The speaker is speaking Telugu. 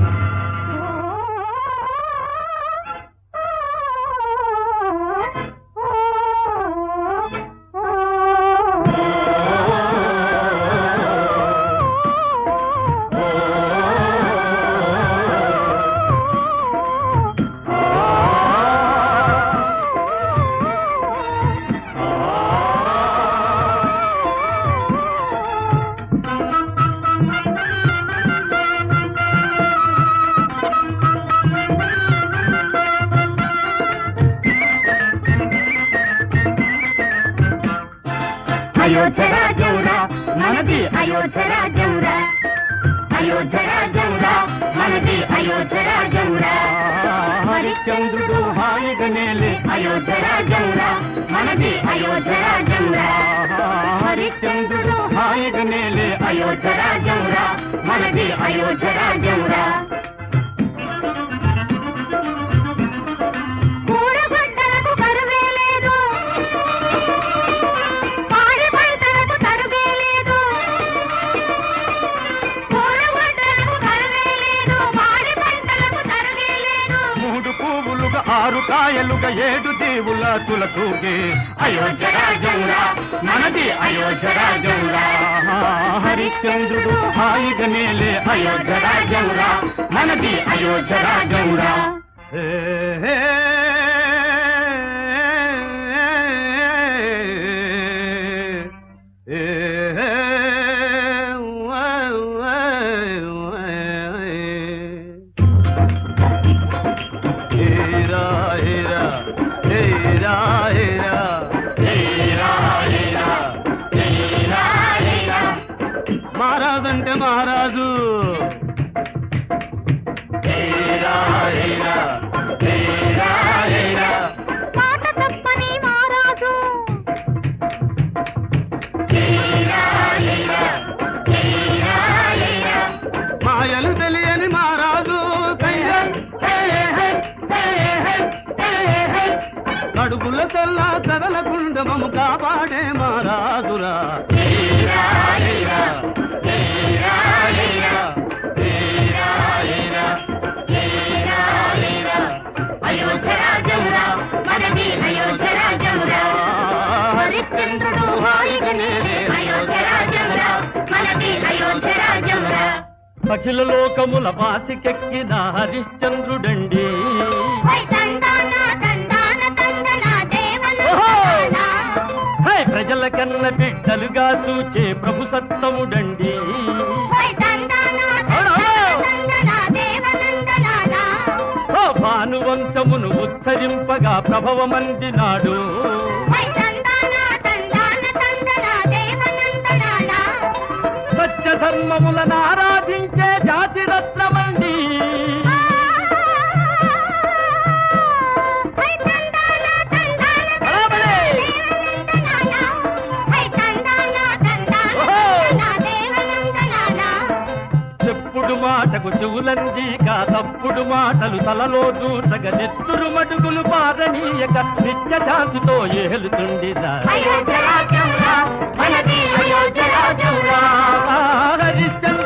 అయోధ్య రాజంరా మనది అయోధ్య రాజంరా అయోధ్య రాజంరా మనది అయోధ్య రాజంరా హరిశ్చంద్రుడు హాయిగా నేలే అయోధ్య రాజంరా మనది అయోధ్య రాజంరా హరిశ్చంద్రుడు హాయిగా నేలే అయోధ్య రాజంరా మనది అయోధ్య రాజంరా కూరగడ్డలకు కరువే లేదు పాడి పంటలకు తరుగే లేదు కూరగడ్డలకు కరువే లేదు పాడి పంటలకు తరుగే లేదు మూడు పువ్వులుగా ఆరు కాయలుగా ఏడు దేవుల తులతూగే అయోధ్య రాజంరా మనది అయోధ్య రాజంరా హరిశ్చంద్రుడు హాయిగా నేలే అయోధ్య రాజంరా మనది అయోధ్య రాజంరా ఏ, ఏ, ఏ, ఏ, హేరా హేరా హేరా హేరా హేరా, హేరా, హేరా, హేరా. మహారాజు అంటే మహారాజు హేరా, హేరా, హేరా, హేరా. మాట తప్పని మహారాజు హేరా, హేరా, హేరా, హేరా. మాయలు తెలియని మహారాజు కయ్య హే, హే, హే, హే, హే, హే. కడుపుల తెల్ల కదలకుండా మము కాపాడే మహారాజురా హేరా, హేరా, హేరా, హేరా. హేరా, హేరా, హేరా, హేరా. అయోధ్య రాజంరా మనది అయోధ్య రాజంరా హరిశ్చంద్రుడు హాయిగనే అయోధ్య రాజంరా మనది అయోధ్య రాజంరా అఖిల లోకముల వాసికెక్కిన హరిశ్చంద్రుడండి హై తందాన తందాన తందన ఓహో! దేవనందనా హై ప్రజల కన్న బిడ్డలుగా చూచే ప్రభు సత్తముడండి హై తందాన తందాన తందన దేవనందనా ఓ భానువంశమును ఉత్తరింపగా ప్రభవమందినాడు హై తందాన తందాన తందన దేవనందనా సత్య ధర్మములను ఆరాధించే జాతి రత్నమండి హై తందాన తందాన బరాబరే! దేవనందనా హై తందాన తందాన ఓహో! దేవనందనా చెప్పుడు మాటకు చెవులందీక తప్పుడు మాటలు తలలో దూసగ నెత్తురు మడుగులు పారనీయక నిత్య శాంతితో ఏలుతుండిదా అయోధ్య రాజ్యంరా మనది అయోధ్య రాజ్యంరా హరిశ్చంద్ర